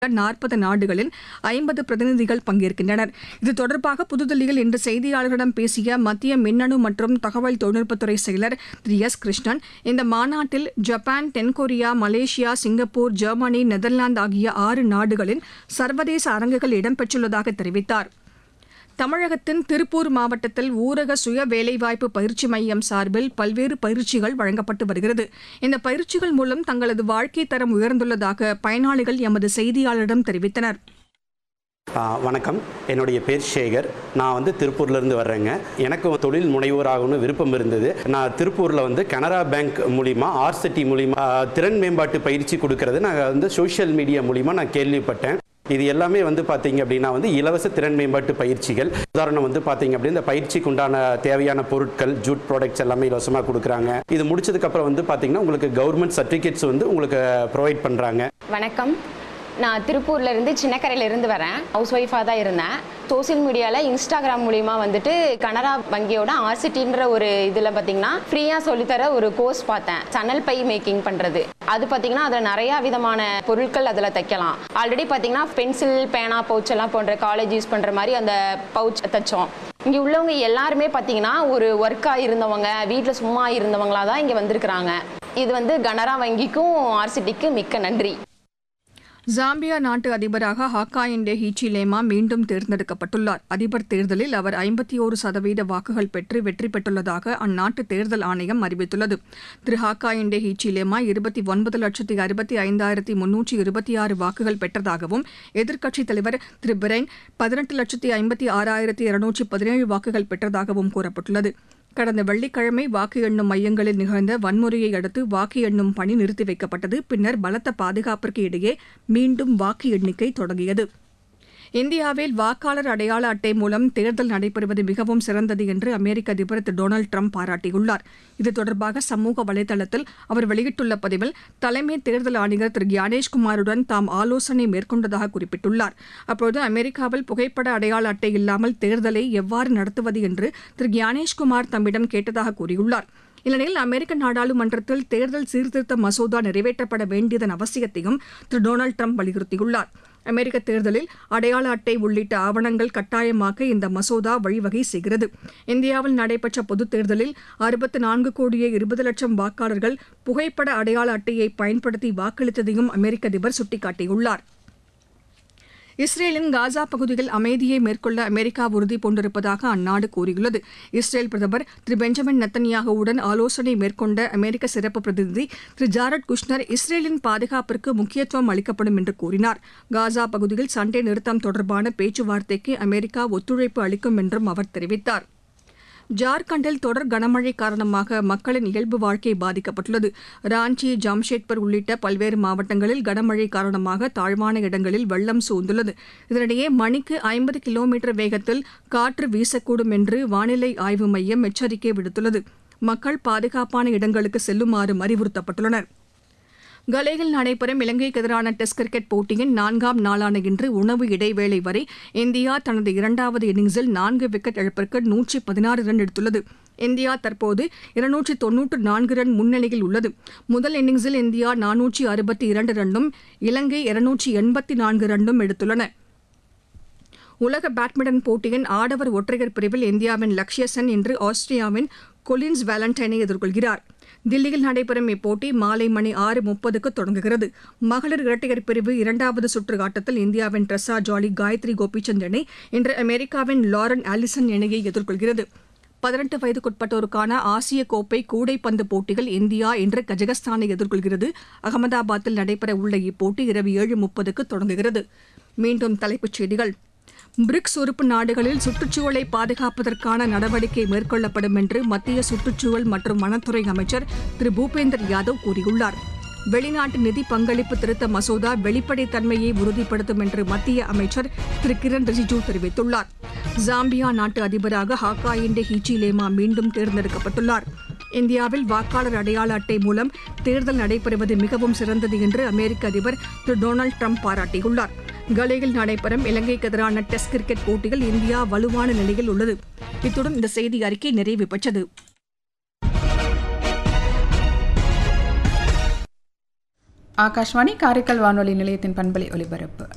நாற்பது நாடுகளின் ஐம்பது பிரதிநிதிகள் பங்கேற்கின்றனர் இது தொடர்பாக புதுதில்லியில் இன்று செய்தியாளர்களிடம் பேசிய மத்திய மின்னணு மற்றும் தகவல் தொழில்நுட்பத்துறை செயலர் திரு எஸ் கிருஷ்ணன் இந்த மாநாட்டில் ஜப்பான் தென்கொரியா மலேசியா சிங்கப்பூர் ஜெர்மனி நெதர்லாந்து ஆகிய ஆறு நாடுகளின் சர்வதேச அரங்குகள் இடம்பெற்றுள்ளதாக தெரிவித்தார் தமிழகத்தின் திருப்பூர் மாவட்டத்தில் ஊரக சுய வேலைவாய்ப்பு பயிற்சி மையம் சார்பில் பல்வேறு பயிற்சிகள் வழங்கப்பட்டு வருகிறது இந்த பயிற்சிகள் மூலம் தங்களது வாழ்க்கை தரம் உயர்ந்துள்ளதாக பயனாளிகள் எமது செய்தியாளரிடம் தெரிவித்தனர் ஆ, வணக்கம் என்னுடைய பேர் சேகர் நான் வந்து திருப்பூர்லேருந்து வர்றேங்க எனக்கு தொழில் முனைவோராகணும்னு விருப்பம் இருந்தது நான் திருப்பூரில் வந்து கனரா பேங்க் மூலிமா ஆர்சிட்டி மூலிமா ஆ, திறன் மேம்பாட்டு பயிற்சி கொடுக்கறது நான் வந்து சோஷியல் மீடியா மூலிமா நான் கேள்விப்பட்டேன் இது எல்லாமே வந்து பார்த்தீங்க அப்படின்னா வந்து இலவச திறன் மேம்பாட்டு பயிற்சிகள் உதாரணம் வந்து பார்த்தீங்க அப்படின்னா இந்த பயிற்சிக்கு உண்டான தேவையான பொருட்கள் ஜூட் ப்ராடக்ட்ஸ் எல்லாமே இலவசமாக கொடுக்குறாங்க இது முடிச்சதுக்கப்புறம் வந்து பார்த்தீங்கன்னா உங்களுக்கு கவர்மெண்ட் சர்டிஃபிகேட்ஸ் வந்து உங்களுக்கு ப்ரொவைட் பண்ணுறாங்க வணக்கம் நான் திருப்பூர்ல இருந்து சின்னக்கரையில இருந்து வரேன் ஹவுஸ் ஒய்ஃபாக தான் இருந்தேன் சோஷியல் மீடியாவில் இன்ஸ்டாகிராம் மூலிமா வந்துட்டு கனரா வங்கியோட ஆர்சிட்டின்ற ஒரு இதில் பார்த்தீங்கன்னா ஃப்ரீயாக சொல்லித்தர ஒரு கோர்ஸ் பார்த்தேன் சன்னல் பை மேக்கிங் பண்ணுறது அது பார்த்தீங்கன்னா அதில் நிறையா விதமான பொருட்கள் அதில் தைக்கலாம் ஆல்ரெடி பார்த்தீங்கன்னா பென்சில் பேனா பவுச் எல்லாம் போன்ற காலேஜ் யூஸ் பண்ணுற மாதிரி அந்த பவுச் தைச்சோம் இங்கே உள்ளவங்க எல்லாருமே பார்த்தீங்கன்னா ஒரு ஒர்க்காக இருந்தவங்க வீட்டில் சும்மா இருந்தவங்களா தான் இங்கே வந்திருக்கிறாங்க இது வந்து கனரா வங்கிக்கும் ஆர்சிட்டிக்கு மிக்க நன்றி ஜாம்பியா நாட்டு அதிபராக ஹாக்காயின்டே ஹீச்சிலேமா மீண்டும் தேர்ந்தெடுக்கப்பட்டுள்ளார் அதிபர் தேர்தலில் அவர் ஐம்பத்தி ஒரு சதவீத வாக்குகள் பெற்று வெற்றி பெற்றுள்ளதாக அந்நாட்டு தேர்தல் ஆணையம் அறிவித்துள்ளது திரு ஹாக்காயின்டே ஹீச்சிலேமா இருபத்தி ஒன்பது லட்சத்தி அறுபத்தி ஐந்தாயிரத்தி முன்னூற்றி இருபத்தி ஆறு வாக்குகள் பெற்றதாகவும் எதிர்க்கட்சித் தலைவர் திரு பிரெயின் பதினெட்டு லட்சத்தி ஐம்பத்தி ஆறாயிரத்தி இருநூற்றி பதினேழு வாக்குகள் பெற்றதாகவும் கூறப்பட்டுள்ளது கடந்த வெள்ளிக்கிழமை வாக்கு எண்ணும் மையங்களில் நிகழ்ந்த வன்முறையை அடுத்து வாக்கு எண்ணும் பணி நிறுத்தி வைக்கப்பட்டது பின்னர் பலத்த பாதுகாப்பிற்கு இடையே மீண்டும் வாக்கு எண்ணிக்கை தொடங்கியது இந்தியாவில் வாக்காளர் அடையாள அட்டை மூலம் தேர்தல் நடைபெறுவது மிகவும் சிறந்தது என்று அமெரிக்க அதிபர் திரு டொனால்டு ட்ரம்ப் பாராட்டியுள்ளார் இது தொடர்பாக சமூக வலைதளத்தில் அவர் வெளியிட்டுள்ள பதிவில் தலைமை தேர்தல் ஆணையர் திரு ஞானேஷ்குமாருடன் தாம் ஆலோசனை மேற்கொண்டதாக குறிப்பிட்டுள்ளார் அப்போது அமெரிக்காவில் புகைப்பட அடையாள அட்டை இல்லாமல் தேர்தலை எவ்வாறு நடத்துவது என்று திரு ஞானேஷ்குமார் தம்மிடம் கேட்டதாக கூறியுள்ளார் இந்நிலையில் அமெரிக்க நாடாளுமன்றத்தில் தேர்தல் சீர்திருத்த மசோதா நிறைவேற்றப்பட வேண்டியதன் அவசியத்தையும் திரு டொனால்டு ட்ரம்ப் வலியுறுத்தியுள்ளார் அமெரிக்க தேர்தலில் அடையாள அட்டை உள்ளிட்ட ஆவணங்கள் கட்டாயமாக்க இந்த மசோதா வழிவகை செய்கிறது இந்தியாவில் நடைபெற்ற பொதுத் தேர்தலில் அறுபத்து நான்கு கோடியே இருபது லட்சம் வாக்காளர்கள் புகைப்பட அடையாள அட்டையை பயன்படுத்தி வாக்களித்ததையும் அமெரிக்க அதிபர் சுட்டிக்காட்டியுள்ளார் இஸ்ரேலின் காசா பகுதியில் அமைதியை மேற்கொள்ள அமெரிக்கா உறுதி பூண்டிருப்பதாக அந்நாடு கூறியுள்ளது இஸ்ரேல் பிரதமர் திரு பெஞ்சமின் நத்தன்யாகுவுடன் ஆலோசனை மேற்கொண்ட அமெரிக்க சிறப்பு பிரதிநிதி திரு ஜாரட் குஷ்னர் இஸ்ரேலின் பாதுகாப்பிற்கு முக்கியத்துவம் அளிக்கப்படும் என்று கூறினார் காசா பகுதியில் சண்டை நிறுத்தம் தொடர்பான பேச்சுவார்த்தைக்கு அமெரிக்கா ஒத்துழைப்பு அளிக்கும் என்றும் அவர் தெரிவித்தார் ஜார்க்கண்டில் தொடர் கனமழை காரணமாக மக்களின் இயல்பு வாழ்க்கை பாதிக்கப்பட்டுள்ளது ராஞ்சி ஜாம்ஷெட்பர் உள்ளிட்ட பல்வேறு மாவட்டங்களில் கனமழை காரணமாக தாழ்வான இடங்களில் வெள்ளம் சூழ்ந்துள்ளது இதனிடையே மணிக்கு ஐம்பது கிலோமீட்டர் வேகத்தில் காற்று வீசக்கூடும் என்று வானிலை ஆய்வு மையம் எச்சரிக்கை விடுத்துள்ளது மக்கள் பாதுகாப்பான இடங்களுக்கு செல்லுமாறு அறிவுறுத்தப்பட்டுள்ளனர் கலேயில் நடைபெறும் இலங்கைக்கு எதிரான டெஸ்ட் கிரிக்கெட் போட்டியின் நான்காம் நாளான இன்று உணவு இடைவேளை வரை இந்தியா தனது இரண்டாவது இன்னிங்ஸில் நான்கு விக்கெட் இழப்பிற்கு நூற்றி பதினாறு ரன் எடுத்துள்ளது இந்தியா தற்போது இருநூற்றி தொன்னூற்று நான்கு ரன் முன்னணியில் உள்ளது முதல் இன்னிங்ஸில் இந்தியா நானூற்றி அறுபத்தி இரண்டு ரன்னும் இலங்கை இருநூற்றி எண்பத்தி நான்கு ரன்னும் எடுத்துள்ளன உலக பேட்மிண்டன் போட்டியின் ஆடவர் ஒற்றையர் பிரிவில் இந்தியாவின் லக்ஷ்ய சென் இன்று ஆஸ்திரியாவின் கொலின்ஸ் வேலண்டைனை எதிர்கொள்கிறார் தில்லியில் நடைபெறும் இப்போட்டி மாலை மணி ஆறு முப்பதுக்கு தொடங்குகிறது மகளிர் இரட்டையர் பிரிவு இரண்டாவது சுற்று ஆட்டத்தில் இந்தியாவின் ட்ரெஸ்ஸா ஜாலி காயத்ரி கோபிச்சந்த் இணை இன்று அமெரிக்காவின் லாரன் ஆலிசன் இணையை எதிர்கொள்கிறது பதினெட்டு வயதுக்குட்பட்டோருக்கான ஆசிய கோப்பை கூடைப்பந்து போட்டிகள் இந்தியா இன்று கஜகஸ்தானை எதிர்கொள்கிறது அகமதாபாத்தில் நடைபெற உள்ள இப்போட்டி இரவு ஏழு முப்பதுக்கு தொடங்குகிறது மீண்டும் தலைப்புச் செய்திகள் பிரிக்ஸ் உறுப்பு நாடுகளில் சுற்றுச்சூழலை பாதுகாப்பதற்கான நடவடிக்கை மேற்கொள்ளப்படும் என்று மத்திய சுற்றுச்சூழல் மற்றும் வனத்துறை அமைச்சர் திரு பூபேந்தர் யாதவ் கூறியுள்ளார் வெளிநாட்டு நிதி பங்களிப்பு திருத்த மசோதா வெளிப்படைத்தன்மையை உறுதிப்படுத்தும் என்று மத்திய அமைச்சர் திரு கிரண் ரிஜிஜூ தெரிவித்துள்ளார் ஜாம்பியா நாட்டு அதிபராக ஹாக்காயிண்டே ஹீச்சிலேமா மீண்டும் தேர்ந்தெடுக்கப்பட்டுள்ளார் இந்தியாவில் வாக்காளர் அடையாள அட்டை மூலம் தேர்தல் நடைபெறுவது மிகவும் சிறந்தது என்று அமெரிக்க அதிபர் திரு டொனால்டு ட்ரம்ப் பாராட்டியுள்ளார் கலேயில் நடைபெறும் இலங்கைக்கு எதிரான டெஸ்ட் கிரிக்கெட் போட்டியில் இந்தியா வலுவான நிலையில் உள்ளது இத்துடன் இந்த செய்தி அறிக்கை நிறைவு பெற்றது ஆகாஷ்வாணி காரைக்கால் வானொலி நிலையத்தின் பண்பலை ஒலிபரப்பு